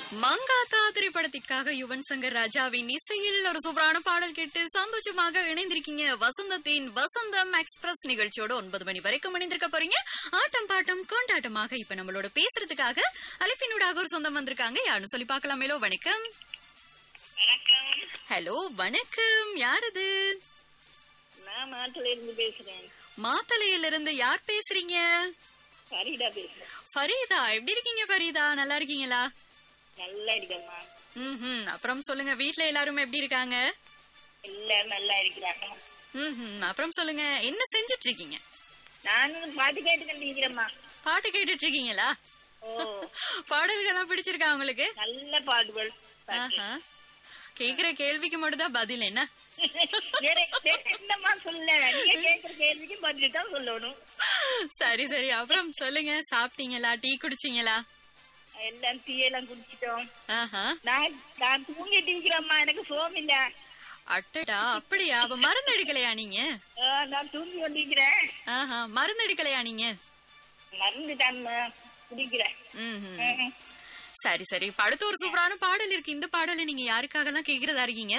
மங்காத்தா திரைப்படத்திற்காக யுவன் சங்கர் ராஜாவின் இசையில் ஒரு சூப்பரான பாடல் கேட்டு சந்தோஷமாக இணைந்திருக்கீங்க வசந்தத்தின் வசந்தம் எக்ஸ்பிரஸ் நிகழ்ச்சியோட ஒன்பது மணி வரைக்கும் இணைந்திருக்க போறீங்க ஆட்டம் பாட்டம் கொண்டாட்டமாக இப்ப நம்மளோட பேசுறதுக்காக அழைப்பினூடாக ஒரு சொந்தம் வந்திருக்காங்க யாருன்னு சொல்லி பார்க்கலாமேலோ வணக்கம் வணக்கம் ஹலோ வணக்கம் யாரது நான் மாட்டுல இருந்து பேசுறேன் மாத்தளையிலிருந்து யார் பேசுறீங்க ஃபரீடா பேசுறேன் ஃபரீதா எப்படி இருக்கீங்க ஃபரீதா நல்லா இருக்கீங்களா நல்லா இருக்கம்மா ம் அப்புறம் சொல்லுங்க வீட்ல எல்லாரும் எப்படி இருக்காங்க எல்லாரும் நல்லா இருக்கிறாங்க ம் அப்புறம் சொல்லுங்க என்ன செஞ்சுட்டு இருக்கீங்க நானும் பாட்டு கேட்டு கண்டிக்கிறேம்மா பாட்டு கேட்டுட்டு இருக்கீங்களா ஓ பாடல்கள்லாம் பிடிச்சிருக்கா உங்களுக்கு நல்ல பாடுகள் ஆஹா. கேக்குற கேள்விக்கு மட்டும் தான் பதில் என்ன வேற வேற என்னம்மா சொல்ல நீங்க கேட்கிற கேள்விக்கு பதில் தான் சொல்லணும் சரி சரி அப்புறம் சொல்லுங்க சாப்பிட்டீங்களா டீ குடிச்சீங்களா எல்லாம் டீயெல்லாம் குடிச்சிட்டோம் ஆஹா நான் நான் தூங்கிட்டு இருக்கிறேம்மா எனக்கு சோம் இல்ல அட்டடா அப்படியா அப்ப மருந்து எடுக்கலையா நீங்க ஆ, நான் தூங்கி கொண்டிருக்கிறேன் ஆஹா மருந்து எடுக்கலையா நீங்க மருந்து தான் குடிக்கிறேன் ம்ஹும். ம். சரி சரி இப்ப அடுத்து ஒரு சூப்பரான பாடல் இருக்கு இந்த பாடலை நீங்க யாருக்காக எல்லாம் கேக்குறதா இருக்கீங்க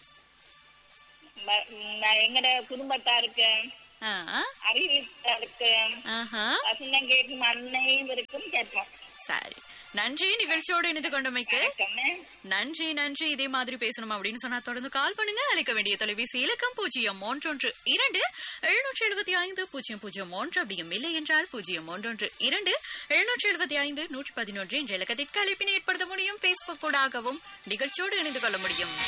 ம- நான் எங்கட குடும்பத்தாருக்கு ஆ, அறிவித்தாருக்கு ஆஹா வசந்தம் கேட்கும் அனைவருக்கும் கேட்போம் சரி நன்றி நிகழ்ச்சியோடு இணைந்து கொண்டமைக்கு வணக்கம்மே. நன்றி நன்றி இதே மாதிரி பேசணும் அப்படின்னு சொன்னா தொடர்ந்து கால் பண்ணுங்க அழைக்க வேண்டிய தொலைபேசி இலக்கம் பூஜ்ஜியம் மூன்றொன்று இரண்டு எழுநூற்றி எழுபத்தி ஐந்து பூஜ்ஜியம் பூஜ்ஜியம் மூன்று அப்படியும் இல்லை என்றால் பூஜ்ஜியம் மூன்றொன்று இரண்டு எழுநூற்றி எழுபத்தி ஐந்து நூற்றி பதினொன்று என்ற இலக்கத்திற்கு அழைப்பினை ஏற்படுத்த முடியும் பேஸ்புக் கூடாகவும் நிகழ்ச்சியோடு இணைந்து கொள்ள முடியும்